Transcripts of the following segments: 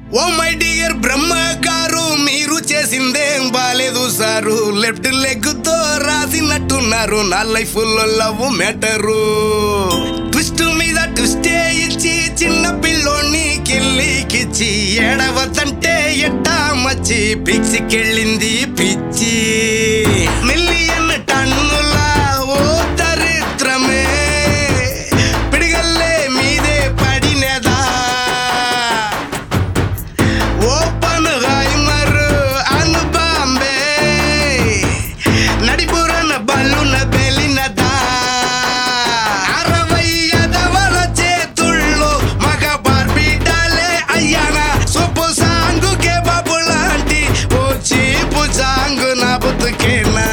oh my dear బ్రహ్మ గారు మీరు చేసిందేం బాలేదు సారు లెఫ్ట్ లెగ్ తో రాసినట్టున్నారు నా లైఫ్ లో లవ్ మ్యాటరు ట్విస్ట్ మీద ట్విస్టే ఇచ్చి చిన్న పిల్లోని కిల్లికిచ్చి ఏడవతంటే ఎట్టా మచ్చి పిచ్చికెళ్ళింది పిచ్చి మిలియన్ టన్నుల ఓ దరిద్రమే పిడిగల్లే మీదే పడినదా ఓపెన్ హైమర్ అను బాంబే నడిపురన బల్లున బెలినదా అరవై ఎదవల చేతుల్లో మగ బార్బిటాలే అయ్యానా సొప్పు సాంగుకే బాబు లాంటి ఓ చీపు సాంగు నా బతుకేనా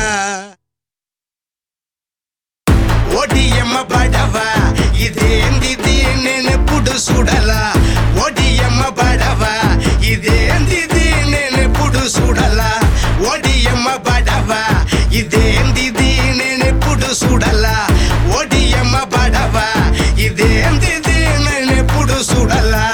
ఓడియమ్మ పడవా ఇదేంది నేనెప్పుడు చూడలా ఓడియమ్మ పడవా ఇదేంది నేనెప్పుడు చూడలా ఓడియమ్మ పడవా ఇదేంది నేనెప్పుడు చూడలా ఓడియమ్మ పడవా ఇదేంది నేనెప్పుడు చూడలా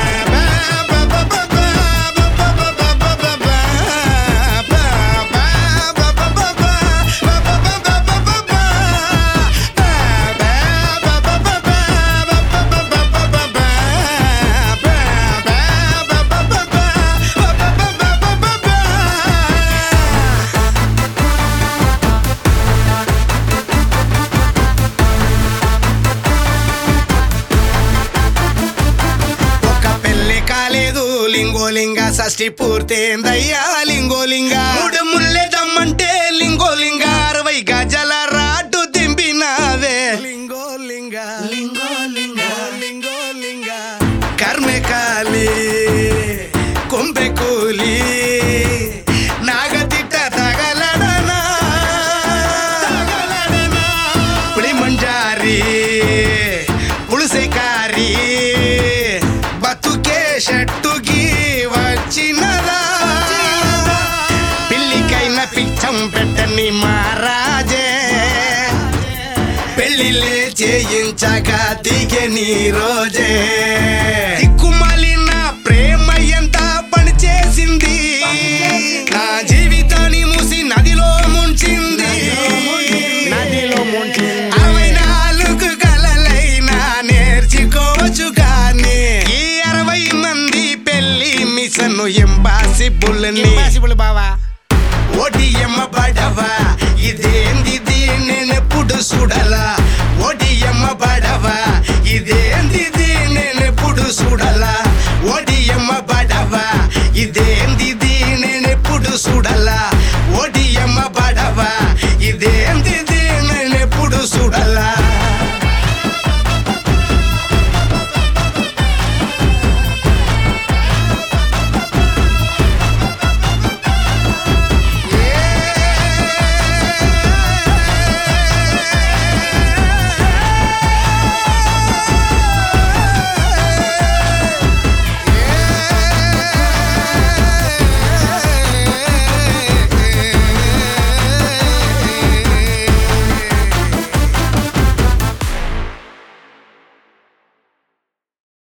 ఒక పెళ్లి కాలేదు లింగోలింగ షష్ఠి పూర్తయిందయ్యా లింగోలింగ మూడు ముల్లెదమ్మంటే లింగోలింగ అరవై గజల రాటు దింపినావే లింగోలింగ లింగోలింగ లింగోలింగ కర్మె కాలి కొంపె కూలి నాగతిట్ట తగలడనా పులి మంజారి పులుసైకారి బతుకే షట్టుకి వచ్చినదా పిల్లికైన పిచ్చం పెట్టని మహారాజే పెళ్లిలే చేయించక దిగే నీ రోజే దిక్కుమాలిన ప్రేమ ఎంత పని చేసింది నా జీవితాన్ని మూసి నదిలో ముంచింది నదిలో ముంచింది అరవై నాలుగు కలలైనా నేర్చుకోవచ్చు కానీ ఈ అరవై మంది పెళ్లి మిషన్ ఇంపాసిబుల్ ని